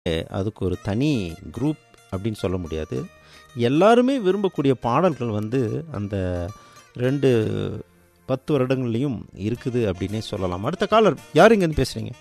அதுக்கு ஒரு தனி குரூப் அப்படின்னு சொல்ல முடியாது எல்லாருமே விரும்பக்கூடிய பாடல்கள் வந்து அந்த ரெண்டு பத்து வருடங்கள்லையும் இருக்குது அப்படின்னே சொல்லலாம் அடுத்த காலர் யார் இங்கேருந்து பேசுகிறீங்க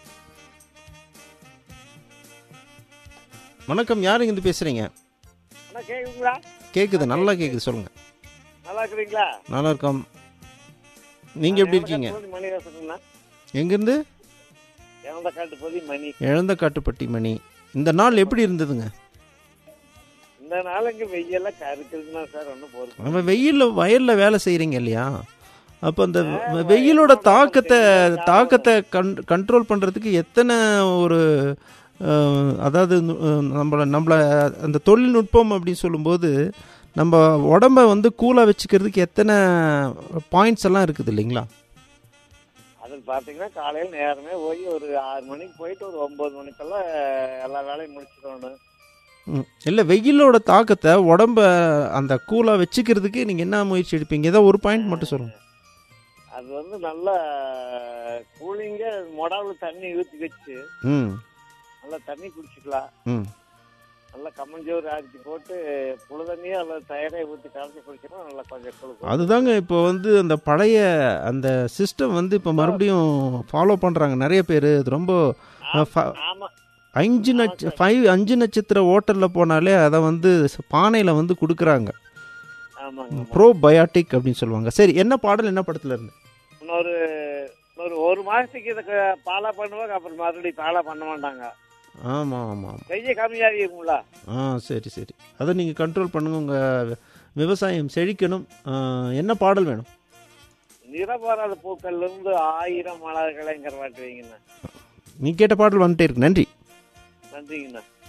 வணக்கம் யார் இங்கேருந்து பேசுகிறீங்க அண்ணா கேக்குதுங்களா கேட்குது நல்லா கேட்குது சொல்லுங்கள் நல்லா இருக்கிறீங்களா நல்லா இருக்கோம் நீங்கள் எப்படி இருக்கீங்க எனக்கு மணி பேசுறேங்கண்ணா எங்கேருந்து இறந்த காட்டு பொதி மணி இழந்த காட்டுப்பட்டி மணி இந்த நாள் எப்படி இருந்ததுங்க இந்த நாளைக்கு வெயில கருக்குதுன்னா சார் ஒன்றும் பொறுப்பு நம்ம வெயிலில் வயலில் வேலை செய்கிறீங்க இல்லையா அப்போ அந்த வெ- வெயிலோட தாக்கத்தை தாக்கத்தை கன் கண்ட்ரோல் பண்ணுறதுக்கு எத்தனை ஒரு அஹ், அதாவது அஹ், நம்மள நம்மள அந்த தொழில்நுட்பம் அப்படின்னு சொல்லும்போது நம்ம உடம்ப வந்து கூலாக வச்சுக்கிறதுக்கு எத்தனை பாயிண்ட்ஸ் எல்லாம் இருக்குது இல்லைங்களா அதில் பார்த்தீங்கன்னா காலையில் நேரமே போய் ஒரு ஆறு மணிக்கு போயிட்டு ஒரு ஒன்பது மணிக்கெல்லாம் எல்லா வேலையும் முடிச்சிடணும் ம். இல்லை வெயிலோட தாக்கத்தை உடம்ப அந்த கூலாக வச்சுக்கிறதுக்கு நீங்கள் என்ன முயற்சி எடுப்பீங்க ஏதோ ஒரு பாயிண்ட் மட்டும் சொல்லுங்கள் அது வந்து நல்லா கூலிங்க மொடாவில் தண்ணி ஊற்றி வச்சு ம் நல்லா தண்ணி குடிச்சிக்கலாம் ம் நல்லா கம்மஞ்சோறு அரிசி போட்டு புழு தண்ணியே அல்லது தயாரே ஊற்றி கலந்து குடிச்சோம்னா நல்லா கொஞ்சம் குழுக்கும் அதுதாங்க இப்போ வந்து அந்த பழைய அந்த சிஸ்டம் வந்து இப்போ மறுபடியும் ஃபாலோ பண்ணுறாங்க நிறைய பேர் இது ரொம்ப அஹ், ஃப- ஆமா அஞ்சு நட்ச ஃபைவ் அஞ்சு நட்சத்திர ஹோட்டலில் போனாலே அதை வந்து பானையில் வந்து கொடுக்குறாங்க ஆமாங்க ப்ரோ பயாட்டிக் அப்படின்னு சொல்லுவாங்க சரி என்ன பாடல் என்ன படத்தில் இருந்து இன்னொரு இன்னொரு ஒரு மாசத்துக்கு இதை பாலா பண்ணுவாங்க அப்புறம் மறுபடியும் பாலா பண்ண மாட்டாங்க ஆமாம் ஆமாம் ஆமாம் வெய்ய கம்மியாகிருக்குங்களா ஆ சரி சரி அதை நீங்கள் கண்ட்ரோல் பண்ணுங்க உங்கள் விவசாயம் செழிக்கணும் ஆ, என்ன பாடல் வேணும் நிறமாறாத பூக்கள்ல இருந்து ஆயிரம் மலர்களைங்கிற பாட்டு வைங்கண்ணா நீ கேட்ட பாடல் வந்துட்டே இருக்கு நன்றி நன்றிங்கண்ணா